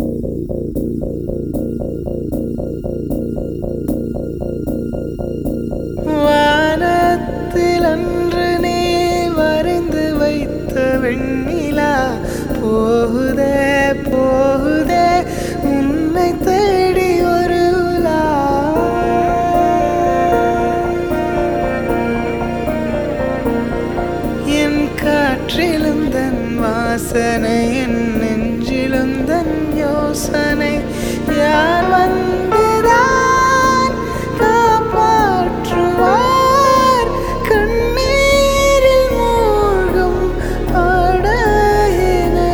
வானத்தில் அன்று நீ வரைந்து வைத்த வெண்ணிலா போகுதே போகுதே உன்னை தேடி ஒரு உலா என் காற்றிலும் தன் வாசனை என் நெஞ்சிலும் தன் யோசனை யார் வந்துதான் காப்பாற்றுவார் கண்ணீரில் மூழ்கும் படகினை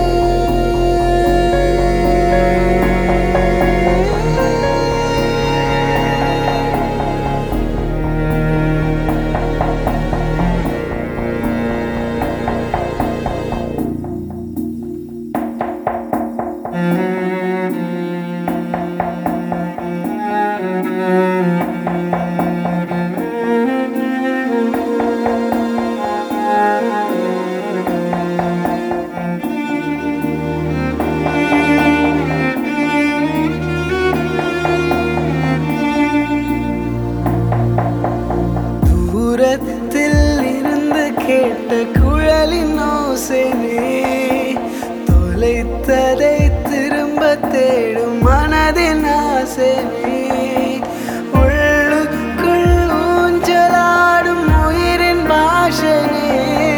தூரத்தில் இருந்து கேட்ட குழலின் ஓசைனே தொலைத்ததை திரும்ப தேடும் மனதின் ஆசைனே உள்ளுக்குள் ஊஞ்சலாடும் உயிரின் பாஷனே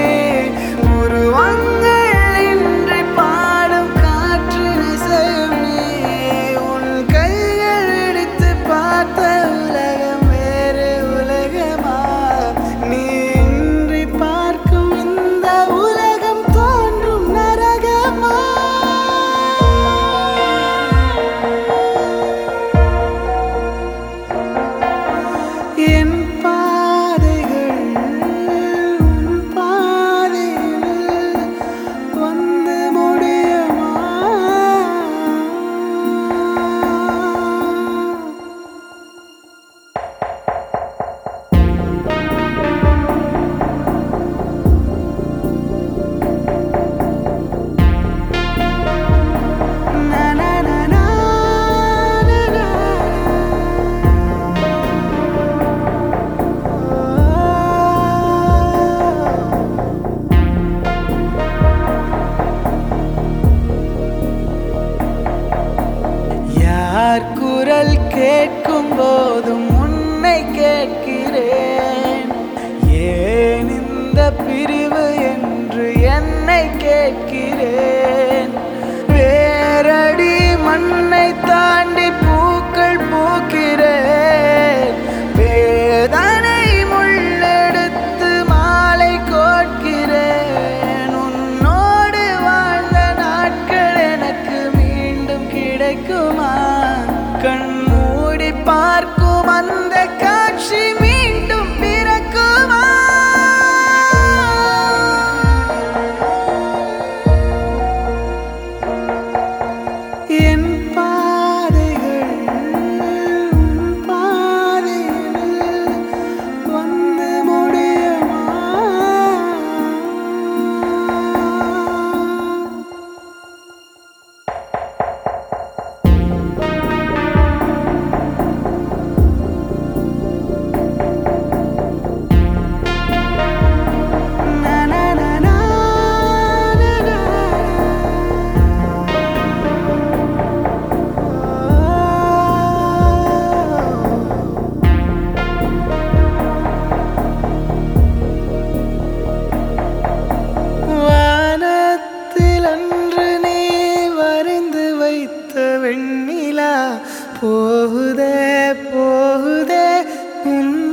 உருவங்கள் இன்றி பாடும் காற்றின் இசையுமே உன் கைகள் இடித்து பார்த்த உலகம் வேறு உலகமா நீ இன்றி பார்க்கும் இந்த உலகம் தோன்றும் நரகமா என் பாதைகள் உன் பாதையில் வந்து முடியுமா Na na na na na na யார் குரல் கேட்கும் போதும் உன்னை கேட்கிறேன் ஏன் இந்த பிரிவு என்று என்னை கேட்கிறேன் வேரடி மண்ணை தாண்டி பூக்கள் பூக்கிறேன் வேதனை முள்ளெடுத்து மாலை கோட்கிறேன் உன்னோடு வாழ்ந்த நாட்கள் எனக்கு மீண்டும் கிடைக்குமா கண் மூடி பார்க்கும் அந்த காட்சி மீண்டும் பிறக்குமா என் பாதைகள் உன் பாதையில் வந்து முடியுமா Na na na na na na வானத்தில் அன்று நீ வரைந்து வைத்த வெண்ணிலா போகுதே போகுதே உன்